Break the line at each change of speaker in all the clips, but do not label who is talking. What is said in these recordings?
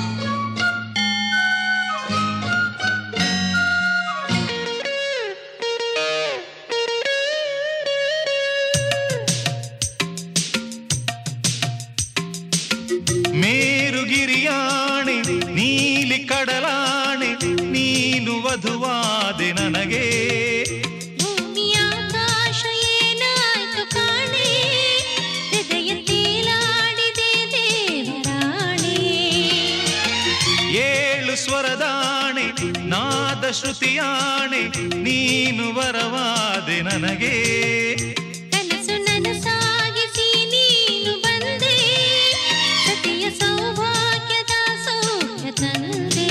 ಮೇರುಗಿರಿಯಾಣೆ ನೀಲಿ ಕಡಲಾಣೆ ನೀನು ವಧುವಾದೆ ನನಗೆ
ಭೂಮಿಯ ಆಕಾಶ ಏನಾಯ್ತು ಕಾಣೆ ಹೃದಯ ತೇಲಾಡಿದೆ ದೇವರಾಣೆ
ಏಳು ಸ್ವರದಾಣೆ ನಾದ ಶ್ರುತಿಯಾಣೆ ನೀನು ವರವಾದೆ ನನಗೆ
ಕನಸು ನನಸಾಗಿಸಿ ನೀನು ಬಂದೆ ಸತಿಯ ಸೌಭಾಗ್ಯದ ಸೌಖ್ಯ ತಂದೆ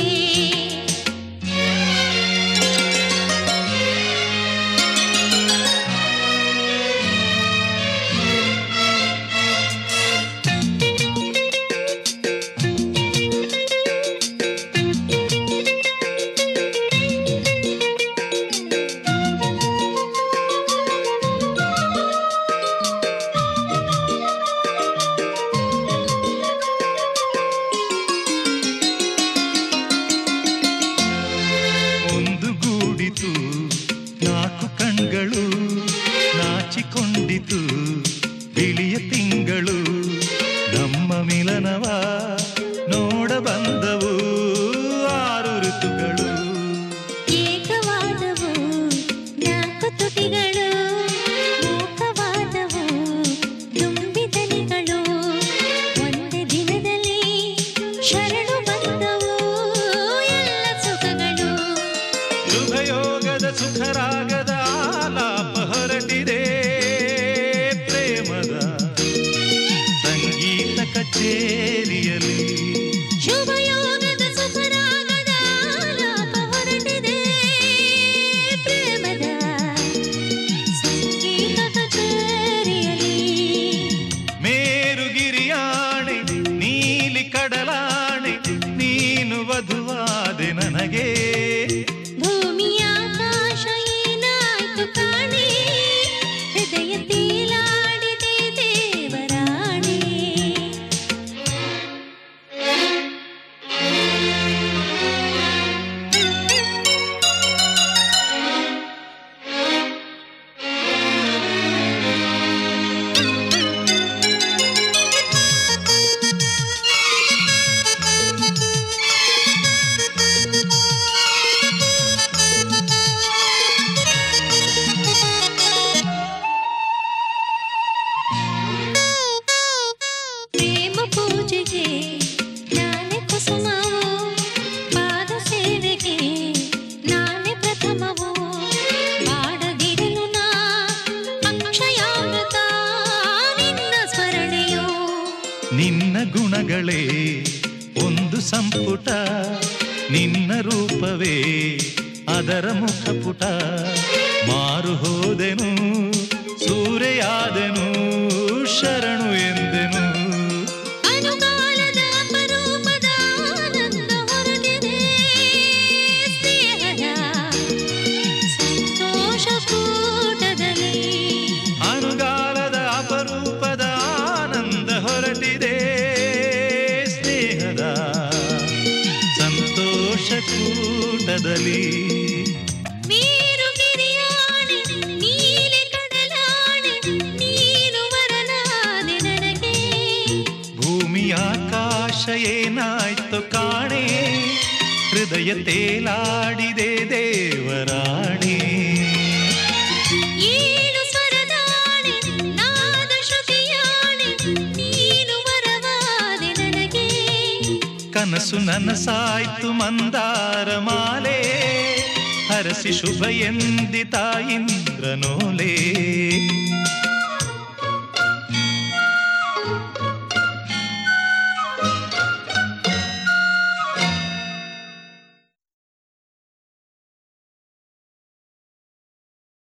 ಒಂದು ಗೂಡಿತು ನಾಲ್ಕು ಕಣ್ಗಳು ನಾಚಿಕೊಂಡಿತು ಬಿಳಿಯ ತಿಂಗಳು ನಮ್ಮ ಮಿಲನವ ನೋಡ ಬಂದವು ಆರು ಋತುಗಳು
ಏಕವಾದವು ನಾಲ್ಕು ತುಟಿಗಳು ಮೂಕವಾದವು ತುಂಬಿದನಿಗಳು ಒಂದೇ ದಿನದಲ್ಲಿ ಶರಣು ಬಂದವು ಎಲ್ಲ ಸುಖಗಳು
ಶುಭಯೋಗದ ಸುಖರಾಗದ ಆಲಾಪ ಹೊರಟಿದೆ ಪ್ರೇಮದ ಸಂಗೀತ ಕಚೇರಿಯಲ್ಲಿ
ಶುಭಯೋಗದ ಸುಖರಾಗದ ಆಲಾಪ ಹೊರಟಿದೆ ಪ್ರೇಮದ ಸಂಗೀತ ಕಚೇರಿಯಲ್ಲಿ
ಮೇರುಗಿರಿಯಾಣೆ ನೀಲಿ ಕಡಲಾಣೆ ನೀನು ವಧುವಾದೆ ನನಗೆ
ಭೂಮಿಯ ಆಕಾಶ ಏನಾಯ್ತು ಕಾಣೆ ಹೃದಯ ತೇಲಾಡಿದೆ ದೇವರಾಣೆ ಪ್ರೇಮ ಪೂಜೆಗೆ ನಾನೇ ಕುಸುಮವು ಪಾದ ಸೇವೆಗೆ ನಾನೇ ಪ್ರಥಮವು ಮಾಡದಿರಲು ನಾ ಅಕ್ಷಯಾಮೃತ ನಿನ್ನ ಸ್ಮರಣೆಯೋ
ನಿನ್ನ ಗುಣಗಳೇ ಒಂದು ಸಂಪುಟ ನಿನ್ನ ರೂಪವೇ ಅದರ ಮುಖಪುಟ ಮಾರು ಹೋದೆನು ಸೂರೆಯಾದೆನು ಶರಣು ಎಂದೆನು
ಅನುಗಾಲದ ಅಪರೂಪದ ಆನಂದ ಹೊರಟಿದೆ ಸ್ನೇಹದ ಸಂತೋಷ ಕೂಟದಲ್ಲಿ
ಅನುಗಾಲದ ಅಪರೂಪದ ಆನಂದ ಹೊರಟಿದೆ ಸ್ನೇಹದ ಸಂತೋಷ ಕೂಟದಲ್ಲಿ
ನೀರು ಗಿರಿಯಾಣೆ ನೀಲಿ ಕಡಲಾಣೆ ನೀನು ವರನಾದೆ ನನಗೆ
ಭೂಮಿ ಆಕಾಶ ಏನಾಯ್ತು ಕಾಣೆ ಹೃದಯ ತೇಲಾಡಿದೆ ದೇವರಾಣೆ
ಏಳು ಸ್ವರದಾಣೆ ನಾದ ಶ್ರುತಿಯಾಣೆ ನೀನು ವರವಾದೆ ನನಗೆ
ಕನಸು ನನಸಾಯ್ತು ಮಂದಾರ ಮಾಲೆ ಹರಸಿ ಶುಭ ಎಂದಿತ ಇಂದ್ರನೋಲೆ